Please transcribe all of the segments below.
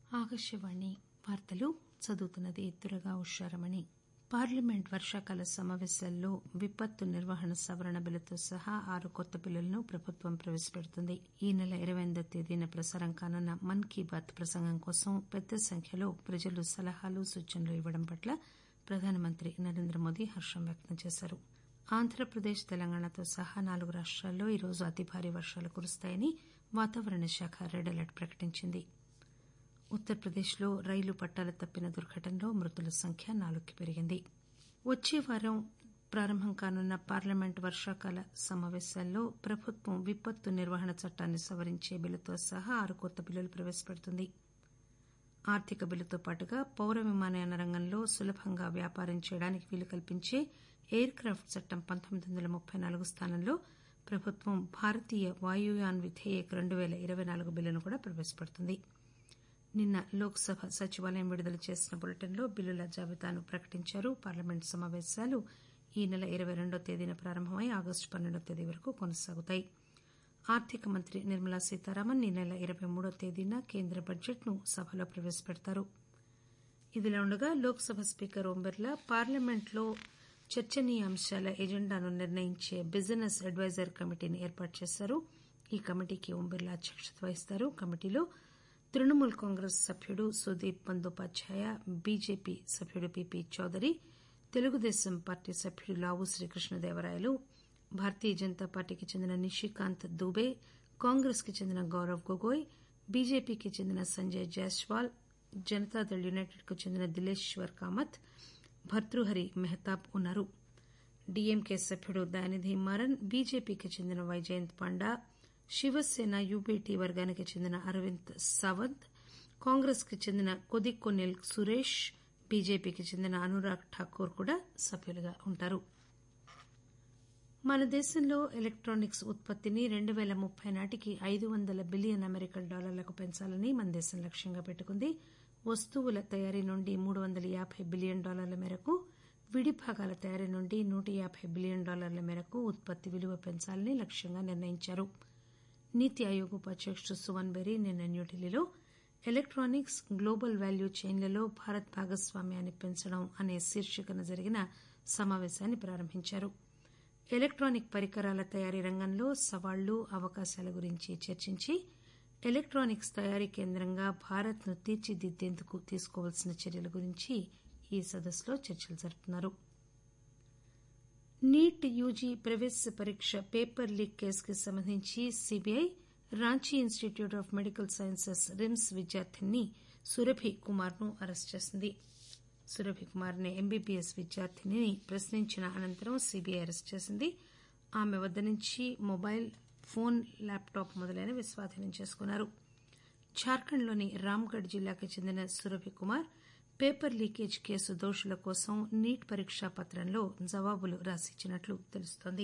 ఆకాశవాణి వార్తలు చదువుతున్నది దుర్గా ఉషారమణి పార్లమెంట్ వర్షాకాల సమాపేశాల్లో విపత్తు నిర్వహణ సవరణ బిల్లుతో సహా ఆరు కొత్త బిల్లులను ప్రభుత్వం ప్రవేశపెడుతుంది ఈ నెల ఇరవై ఎనిమిదివ తేదీన ప్రసారం కానున్న మన్ కీ బాత్ ప్రసంగం కోసం పెద్ద సంఖ్యలో ప్రజలు సలహాలు సూచనలు ఇవ్వడం పట్ల ప్రధానమంత్రి నరేంద్రమోదీ హర్షం వ్యక్తం చేశారు ఆంధ్రప్రదేశ్ తెలంగాణతో సహా నాలుగు రాష్టాల్లో ఈరోజు అతి భారీ వర్షాలు కురుస్తాయని వాతావరణ శాఖ రెడ్ అలర్ట్ ప్రకటించింది ఉత్తరప్రదేశ్లో రైలు పట్టాలు తప్పిన దుర్ఘటనలో మృతుల సంఖ్య నాలుగుకి పెరిగింది వచ్చే వారం ప్రారంభం కానున్న పార్లమెంట్ వర్షాకాల సమాపేశాల్లో ప్రభుత్వం విపత్తు నిర్వహణ చట్టాన్ని సవరించే బిల్లుతో సహా ఆరు కొత్త బిల్లులు ప్రవేశపెడుతుంది ఆర్థిక బిల్లుతో పాటుగా పౌర విమానయాన రంగంలో సులభంగా వ్యాపారం చేయడానికి వీలు కల్పించే ఎయిర్ క్రాప్ట్ చట్టం పంతొమ్మిది వందల ముప్పై నాలుగు స్థానంలో ప్రభుత్వం భారతీయ వాయుయాన్ విధేయక్ రెండు పేల ఇరవై నాలుగు బిల్లును కూడా ప్రవేశపెడుతుంది నిన్న లోక్ సభ సచివాలయం విడుదల చేసిన బులెటిన్లో బిల్లుల జాబితాను ప్రకటించారు పార్లమెంట్ సమాపేశాలు ఈ నెల ఇరవై రెండవ తేదీన ప్రారంభమై ఆగస్టు పన్నెండవ తేదీ వరకు కొనసాగుతాయి ఆర్థిక మంత్రి నిర్మలా సీతారామన్ ఈ నెల ఇరవై మూడవ తేదీన కేంద్ర బడ్జెట్ ను సభలో ప్రవేశపెడతారు ఇదిలా ఉండగా లోక్ సభ స్పీకర్ ఓం బిర్లా పార్లమెంట్లో చర్చనీయాంశాల ఎజెండాను నిర్ణయించే బిజినెస్ అడ్వైజర్ కమిటీని ఏర్పాటు చేశారు ఈ కమిటీకి ఓం బిర్లా అధ్యక్షత వహిస్తారు కమిటీలో తృణమూల్ కాంగ్రెస్ సభ్యుడు సుదీప్ బందోపాధ్యాయ బీజేపీ సభ్యుడు పీపీ చౌదరి తెలుగుదేశం పార్టీ సభ్యుడు లావు శ్రీకృష్ణదేవరాయలు భారతీయ జనతా పార్టీకి చెందిన నిషికాంత్ దూబే కాంగ్రెస్ కి చెందిన గౌరవ్ గొగోయ్ బీజేపీకి చెందిన సంజయ్ జైస్వాల్ జనతాదళ్ యునైటెడ్ కు చెందిన దిలేశ్వర్ కామత్ భర్తృహరి మెహతాబ్ ఉన్నారు డీఎంకే సభ్యుడు దయానిధి మారన్ బీజేపీకి చెందిన వైజయంత్ పాండా శివసేన యూబీటీ వర్గానికి చెందిన అరవింద్ సావంత్ కాంగ్రెస్ కి చెందిన కొదిక్కొనిల్ సురేష్ బీజేపీకి చెందిన అనురాగ్ ఠాకూర్ కూడా సభ్యులుగా ఉంటారు మన దేశంలో ఎలక్టానిక్స్ ఉత్పత్తిని రెండు పేల ముప్పై నాటికి ఐదు వందల బిలియన్ అమెరికన్ డాలర్లకు పెంచాలని మన దేశం లక్ష్యంగా పెట్టుకుంది వస్తువుల తయారీ నుండి మూడు వందల యాబై బిలియన్ డాలర్ల మేరకు విడి భాగాల తయారీ నుండి నూట యాబై బిలియన్ డాలర్ల మేరకు ఉత్పత్తి విలువ పెంచాలని లక్ష్యంగా నిర్ణయించారు నీతి ఆయోగ్ ఉపాధ్యకుడు సువన్ బెర్రీ నిన్న న్యూఢిల్లీలో ఎలక్టానిక్స్ గ్లోబల్ వాల్యూ చైన్లలో భారత్ భాగస్వామ్యాన్ని పెంచడం అనే శీర్షికన జరిగిన సమాపేశాన్ని ప్రారంభించారు ఎలక్టానిక్ పరికరాల తయారీ రంగంలో సవాళ్లు అవకాశాల గురించి చర్చించి ఎలక్టానిక్స్ తయారీ కేంద్రంగా భారత్ ను తీర్చిదిద్దేందుకు తీసుకోవాల్సిన చర్యల గురించి ఈ సదస్సులో చర్చలు జరుపుతున్నారు నీట్ యూజీ ప్రవేశ పరీక్ష పేపర్ లీక్ కేసుకు సంబంధించి CBI Ranchi institute of medical sciences RIMS విద్యార్థిని సురభి కుమార్ ను అరెస్టు చేసింది సురభి కుమార్ అనే ఎంబీబీఎస్ విద్యార్థిని ప్రశ్నించిన అనంతరం సీబీఐ అరెస్టు చేసింది ఆమె వద్ద నుంచి మొబైల్ ఫోన్ ల్యాప్టాప్ మొదలైనవి స్వాధీనం చేసుకున్నారు జార్ఖండ్లోని రామ్గఢ్ జిల్లాకు చెందిన Surabhi Kumar paper leakage case దోషుల కోసం నీట్ పరీక్షా పత్రంలో జవాబులు రాసిచ్చినట్లు తెలుస్తోంది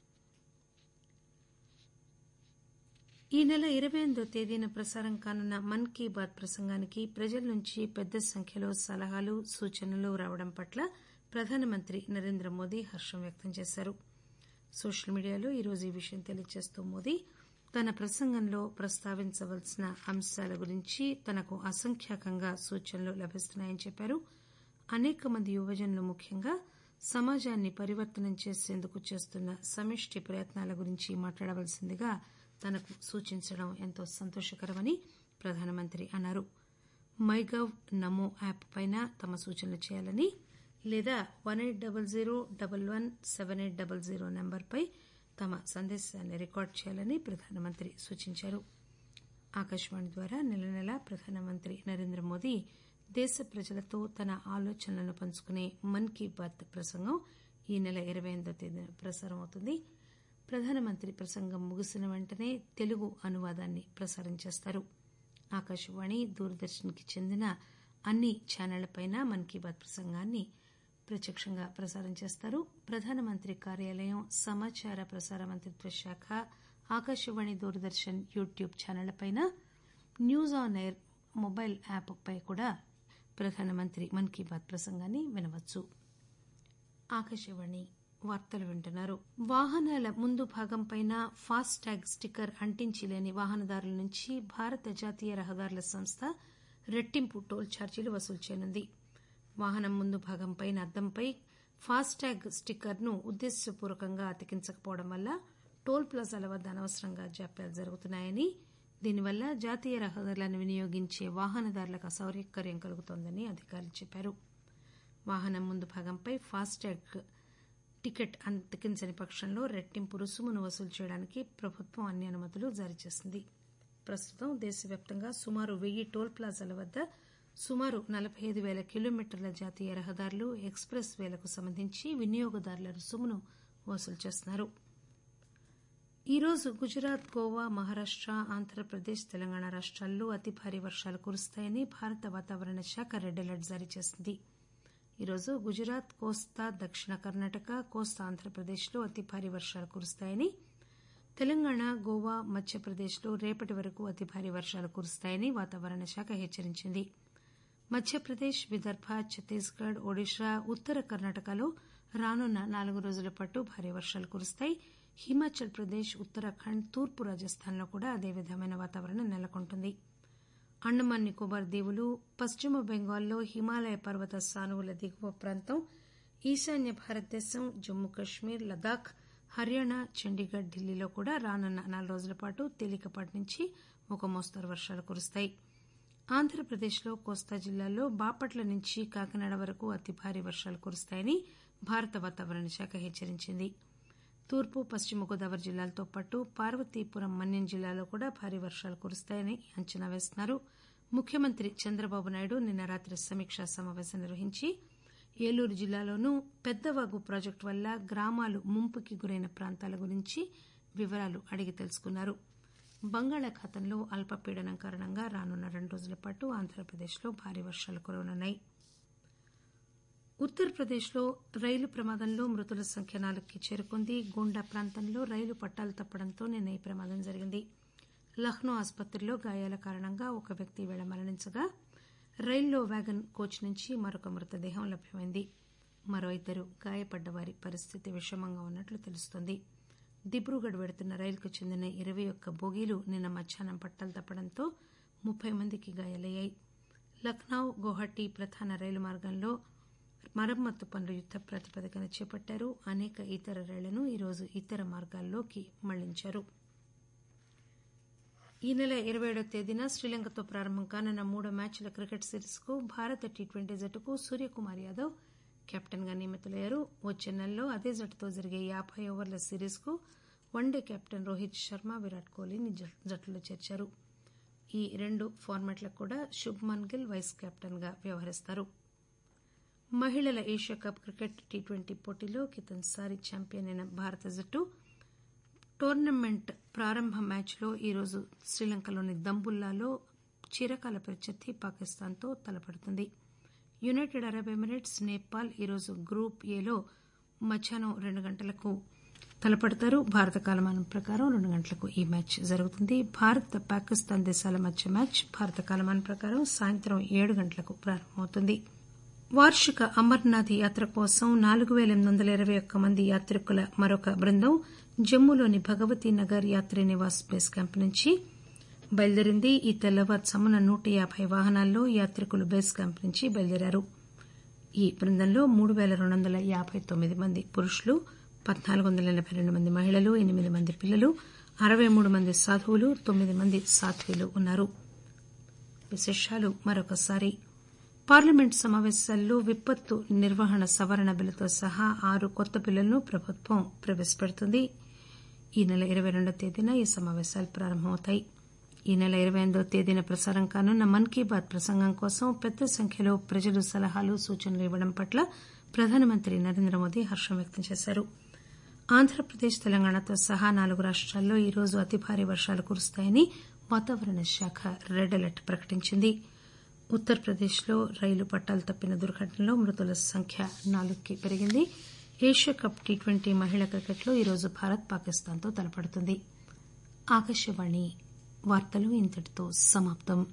ఈ నెల ఇరవై ఎనిమిదో తేదీన ప్రసారం కానున్న మన్ కీ బాత్ ప్రసంగానికి ప్రజల నుంచి పెద్ద సంఖ్యలో సలహాలు సూచనలు రావడం పట్ల ప్రధానమంత్రి నరేంద్ర మోదీ హర్షం వ్యక్తం చేశారు సోషల్ మీడియాలో ఈరోజు ఈ విషయం తెలియజేస్తూ మోదీ తన ప్రసంగంలో ప్రస్తావించవలసిన అంశాల గురించి తనకు అసంఖ్యాకంగా సూచనలు లభిస్తున్నాయని చెప్పారు అనేక మంది యువజనులు ముఖ్యంగా సమాజాన్ని పరివర్తనం చేసేందుకు చేస్తున్న సమిష్టి ప్రయత్నాల గురించి మాట్లాడవలసిందిగా తనకు సూచించడం ఎంతో సంతోషకరమని ప్రధానమంత్రి అన్నారు మై గవ్ నమో యాప్ పైన తమ సూచనలు చేయాలని లేదా one eight double zero double one seven eight double zero నెంబర్పై తమ సందేశాన్ని రికార్డు చేయాలని ప్రధానమంత్రి సూచించారు ఆకాశవాణి ద్వారా నెల నెలా ప్రధానమంత్రి నరేంద్ర మోదీ దేశ ప్రజలతో తన ఆలోచనలను పంచుకునే మన్ కీ బాత్ ప్రసంగం ఈ నెల ఇరవై ఎనిమిదో తేదీన ప్రసారం అవుతుంది ప్రధానమంత్రి ప్రసంగం ముగిసిన వెంటనే తెలుగు అనువాదాన్ని ప్రసారం చేస్తారు ఆకాశవాణి దూరదర్శన్ కి చెందిన అన్ని ఛానళ్లపైన మన్ కీ బాత్ ప్రసంగాన్ని ప్రత్యక్షంగా ప్రసారం చేస్తారు ప్రధానమంత్రి కార్యాలయం సమాచార ప్రసార మంత్రిత్వ శాఖ ఆకాశవాణి దూరదర్శన్ యూట్యూబ్ ఛానళ్లపైన news on air mobile app పై కూడా ప్రధానమంత్రి మన్ కీ బాత్ ప్రసంగాన్ని వినవచ్చు ఆకాశవాణి వార్తలు వింటున్నారు వాహనాల ముందు భాగంపైన ఫాస్ట్ ట్యాగ్ స్టిక్కర్ అంటించి లేని వాహనదారుల నుంచి భారత జాతీయ రహదారుల సంస్థ రెట్టింపు టోల్ ఛార్జీలు వసూలు చేయనుంది వాహనం ముందు భాగంపై అద్దంపై ఫాస్టాగ్ స్టిక్కర్ను ఉద్దేశ్యపూర్వకంగా అతికించకపోవడం వల్ల టోల్ ప్లాజాల వద్ద అనవసరంగా జాప్యాలు జరుగుతున్నాయని దీనివల్ల జాతీయ రహదారులను వినియోగించే వాహనదారులకు అసౌకర్యం కలుగుతోందని అధికారులు చెప్పారు వాహనం ముందు భాగంపై ఫాస్టాగ్ టికెట్ అతికించని పక్షంలో రెట్టింపు రుసుమును వసూలు చేయడానికి ప్రభుత్వం అన్ని అనుమతులు జారీ చేసింది ప్రస్తుతం దేశవ్యాప్తంగా సుమారు వెయ్యి టోల్ ప్లాజాల వద్ద సుమారు నలబై ఐదు పేల కిలోమీటర్ల జాతీయ రహదారులు ఎక్స్ప్రెస్ వేలకు సంబంధించి వినియోగదారుల రుసుమును వసూలు చేస్తున్నారు ఈరోజు గుజరాత్ గోవా మహారాష్ట ఆంధ్రప్రదేశ్ తెలంగాణ రాష్టాల్లో అతి భారీ వర్షాలు కురుస్తాయని భారత వాతావరణ శాఖ రెడ్ అలర్ట్ జారీ చేసింది ఈరోజు గుజరాత్ కోస్తా దక్షిణ కర్ణాటక కోస్తా ఆంధ్రప్రదేశ్లో అతి భారీ వర్షాలు కురుస్తాయని తెలంగాణ గోవా మధ్యప్రదేశ్లో రేపటి వరకు అతి భారీ వర్షాలు కురుస్తాయని వాతావరణ శాఖ హెచ్చరించింది మధ్యప్రదేశ్ విదర్భ ఛత్తీస్గఢ్ ఒడిశా ఉత్తర కర్ణాటకలో రానున్న నాలుగు రోజుల పాటు భారీ వర్షాలు కురుస్తాయి హిమాచల్ ప్రదేశ్ ఉత్తరాఖండ్ తూర్పు రాజస్థాన్లో కూడా అదే విధమైన వాతావరణం నెలకొంటుంది అండమాన్ నికోబార్ దీవులు పశ్చిమ బెంగాల్లో హిమాలయ పర్వత సానువుల దిగువ ప్రాంతం ఈశాన్య భారతదేశం జమ్మూ కశ్మీర్ లదాఖ్ హర్యానా చండీగఢ్ ఢిల్లీలో కూడా రానున్న నాలుగు రోజుల పాటు తేలికపాటి నుంచి ఒక మోస్తరు వర్షాలు కురుస్తాయి ఆంధ్రప్రదేశ్లో కోస్తా జిల్లాల్లో బాపట్ల నుంచి కాకినాడ వరకు అతి భారీ వర్షాలు కురుస్తాయని భారత వాతావరణ శాఖ హెచ్చరించింది తూర్పు పశ్చిమ గోదావరి జిల్లాలతో పాటు పార్వతీపురం మన్యం జిల్లాలో కూడా భారీ వర్షాలు కురుస్తాయని అంచనా వేస్తున్నారు ముఖ్యమంత్రి చంద్రబాబు నాయుడు నిన్న రాత్రి సమీక్షా సమాపేశం నిర్వహించి ఏలూరు జిల్లాలోనూ పెద్దవాగు ప్రాజెక్టు వల్ల గ్రామాలు ముంపుకి గురైన ప్రాంతాల గురించి వివరాలు అడిగి తెలుసుకున్నారు బంగాళాఖాతంలో అల్పపీడనం కారణంగా రానున్న రెండు రోజుల పాటు ఆంధ్రప్రదేశ్లో భారీ వర్షాలు కురవనున్నాయి ఉత్తరప్రదేశ్లో రైలు ప్రమాదంలో మృతుల సంఖ్య నాలుగుకి చేరుకుంది గోండా ప్రాంతంలో రైలు పట్టాలు తప్పడంతో నిన్న ఈ ప్రమాదం జరిగింది లక్నో ఆసుపత్రిలో గాయాల కారణంగా ఒక వ్యక్తి ఈవేళ మరణించగా రైల్లో వ్యాగన్ కోచ్ నుంచి మరొక మృతదేహం లభ్యమైంది మరో ఇద్దరు గాయపడ్డ వారి పరిస్థితి విషమంగా ఉన్నట్లు తెలుస్తోంది దిబ్రూగఢ్ వెడుతున్న రైలుకు చెందిన ఇరవై ఒక్క బోగీలు నిన్న మధ్యాహ్నం పట్టాలు తప్పడంతో ముప్పై మందికి గాయాలయ్యాయి లక్నో గౌహటి ప్రధాన రైలు మార్గంలో మరమ్మతు పనులు యుద్ద ప్రాతిపదికన చేపట్టారు అనేక ఇతర రైళ్లను ఈరోజు ఇతర మార్గాల్లోకి మళ్లించారు ఈ నెల ఇరవై ఏడవ తేదీన శ్రీలంకతో ప్రారంభం కానున్న మూడో మ్యాచ్ల క్రికెట్ సిరీస్ కు భారత టీ ట్వంటీ జట్టుకు సూర్యకుమార్ యాదవ్ కెప్టెన్ గా నియమితులయ్యారు వచ్చే నెలలో అదే జట్టుతో జరిగే యాబై ఓవర్ల సిరీస్ కు వన్డే కెప్టెన్ రోహిత్ శర్మ విరాట్ కోహ్లీని జట్టులో చేర్చారు ఈ రెండు ఫార్మాట్లకు కూడా శుభ్మన్ గిల్ వైస్ కెప్టెన్ గా వ్యవహరిస్తారు మహిళల Asia cup cricket T twenty పోటీలో కితన్సారి ఛాంపియన్ అయిన భారత జట్టు టోర్నమెంట్ ప్రారంభ మ్యాచ్లో ఈరోజు శ్రీలంకలోని దంబుల్లాలో చిరకాల ప్రత్యర్థి పాకిస్తాన్తో తలపడుతుంది యునైటెడ్ అరబ్ ఎమిరేట్స్ నేపాల్ ఈరోజు గ్రూప్ ఏలో మధ్యాహ్నం రెండు గంటలకు తలపడతారు భారత కాలమానం ప్రకారం రెండు గంటలకు ఈ మ్యాచ్ జరుగుతుంది భారత్ పాకిస్తాన్ దేశాల మధ్య మ్యాచ్ భారత కాలమానం ప్రకారం సాయంత్రం ఏడు గంటలకు ప్రారంభమవుతుంది వార్షిక అమర్నాథ్ యాత్ర కోసం నాలుగు పేల ఎనిమిది వందల ఇరవై ఒక్క మంది యాత్రికుల మరొక బృందం జమ్మూలోని భగవతీ నగర్ యాత్రీ నివాస్ బేస్ క్యాంప్ నుంచి బయలుదేరింది ఈ తెల్లవారుజామున నూట యాబై వాహనాల్లో యాత్రికులు బేస్ క్యాంప్ నుంచి బయలుదేరారు ఈ బృందంలో మూడు పేల రెండు వందల యాబై తొమ్మిది మంది పురుషులు పద్నాలుగు వందల ఎనబై రెండు మంది మహిళలు ఎనిమిది మంది పిల్లలు అరవై మూడు మంది సాధువులు తొమ్మిది మంది సాధ్వీలు ఉన్నారు విశేషాలు మరొకసారి పార్లమెంట్ సమావేశాల్లో విపత్తు నిర్వహణ సవరణ బిల్లుతో సహా ఆరు కొత్త బిల్లులను ప్రభుత్వం ప్రవేశపెడుతుంది ఈ నెల ఇరవై రెండవ తేదీన ఈ సమావేశాలు ప్రారంభమవుతాయి ఈ నెల ఇరవై ఎనిమిదవ తేదీన ప్రసారం కానున్న మన్ కీ బాత్ ప్రసంగం కోసం పెద్ద సంఖ్యలో ప్రజలు సలహాలు సూచనలు ఇవ్వడం పట్ల ప్రధానమంత్రి నరేంద్ర మోదీ హర్షం వ్యక్తం చేశారు ఆంధ్రప్రదేశ్ తెలంగాణతో సహా నాలుగు రాష్టాల్లో ఈరోజు అతి భారీ వర్షాలు కురుస్తాయని వాతావరణ శాఖ రెడ్ అలర్ట్ ప్రకటించింది ఉత్తరప్రదేశ్లో రైలు పట్టాలు తప్పిన దుర్ఘటనలో మృతుల సంఖ్య నాలుగుకి పెరిగింది ఏషియా కప్ టీ ట్వంటీ మహిళా క్రికెట్లో ఈరోజు భారత్ పాకిస్తాన్తో తలపడుతుంది ఆకాశవాణి వార్తలు ఇంతటితో సమాప్తం